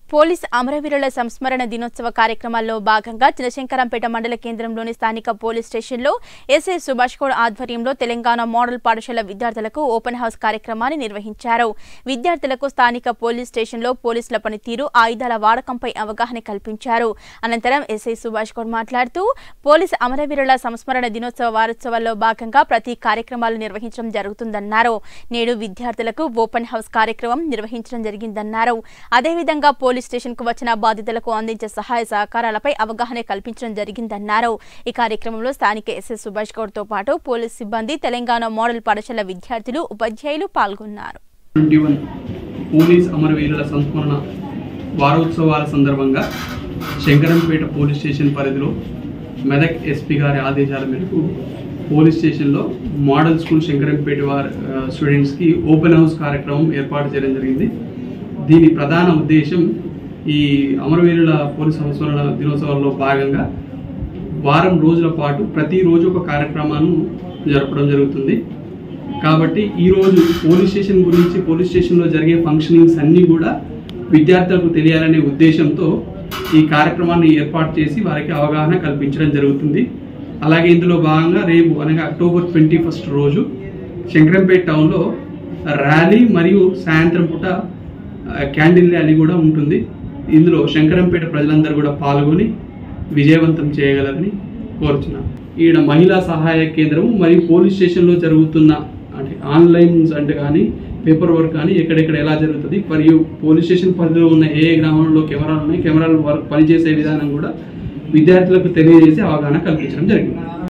police అమరవీరుల సంస్మరణ దినోత్సవ కార్యక్రమాల్లో భాగంగా చినశంకరంపేట మండల కేంద్రంలోని స్థానిక పోలీస్ స్టేషన్లో ఎస్ఐ సుభాష్ గౌడ్ ఆధ్వర్యంలో తెలంగాణ మోడల్ పాఠశాల విద్యార్థులకు ఓపెన్ హౌస్ కార్యక్రమాన్ని నిర్వహించారు విద్యార్థులకు స్థానిక పోలీస్ స్టేషన్లో పోలీసుల పనితీరు ఆయుధాల వాడకంపై అవగాహన కల్పించారు అనంతరం ఎస్ఐ సుభాష్ గౌడ్ మాట్లాడుతూ పోలీస్ అమరవీరుల సంస్మరణ దినోత్సవ వారోత్సవాల్లో భాగంగా ప్రతి కార్యక్రమాలు నిర్వహించడం జరుగుతుందన్నారు నేడు విద్యార్థులకు ఓపెన్ హౌస్ కార్యక్రమం నిర్వహించడం జరిగిందన్నారు అదేవిధంగా పోలీస్ స్టేషన్ కు వచ్చిన బాధితులకు అందించే సహాయ సహకారాలపై అవగాహన కల్పించడం జరిగిందన్నారు ఈ కార్యక్రమంలో స్థానిక ఎస్ఎస్ సుభాష్ గౌడ్ తో పాటు పోలీస్ సిబ్బంది తెలంగాణ మోడల్ పాఠశాల విద్యార్థులు ఉపాధ్యాయులు పాల్గొన్నారు ట్వంటీ వన్ పోలీస్ అమరవీరుల సంస్మరణ వారోత్సవాల సందర్భంగా శంకరంపేట పోలీస్ స్టేషన్ పరిధిలో మెదక్ ఎస్పీ గారి ఆదేశాల మేరకు పోలీస్ స్టేషన్లో మోడల్ స్కూల్ శంకరంపేట వారి ఆ, స్టూడెంట్స్కి ఓపెన్ హౌస్ కార్యక్రమం ఏర్పాటు చేయడం జరిగింది దీని ప్రధాన ఉద్దేశం ఈ అమరవీరుల పోలీస్ సంస్మరణ దినోత్సవాల్లో భాగంగా వారం రోజుల పాటు ప్రతిరోజు ఒక కార్యక్రమాన్ని జరపడం జరుగుతుంది కాబట్టి ఈరోజు పోలీస్ స్టేషన్ గురించి పోలీస్ స్టేషన్లో జరిగే ఫంక్షనింగ్స్ అన్నీ కూడా విద్యార్థులకు తెలియాలనే ఉద్దేశంతో ఈ కార్యక్రమాన్ని ఏర్పాటు చేసి వారికి అవగాహన కల్పించడం జరుగుతుంది అలాగే ఇందులో భాగంగా రేపు అనగా అక్టోబర్ ట్వంటీ ఫస్ట్ రోజు శంకరంపేట టౌన్లో ర్యాలీ మరియు సాయంత్రం పూట ఆ, క్యాండిల్ ర్యాలీ కూడా ఉంటుంది ఇందులో శంకరంపేట ప్రజలందరూ కూడా పాల్గొని విజయవంతం చేయగలరని కోరుచున్నాను ఈడ మహిళా సహాయ కేంద్రం మరియు పోలీస్ స్టేషన్లో జరుగుతున్న అంటే ఆన్లైన్ అంటే కానీ పేపర్ వర్క్ కానీ ఎక్కడెక్కడ ఎలా జరుగుతుంది మరియు పోలీస్ స్టేషన్ పరిధిలో ఉన్న ఏ ఏ గ్రామంలో కెమెరాలు ఉన్నాయి కెమెరాలు వర్క్ పనిచేసే విధానం కూడా విద్యార్థులకు తెలియజేసి అవగాహన కల్పించడం జరిగింది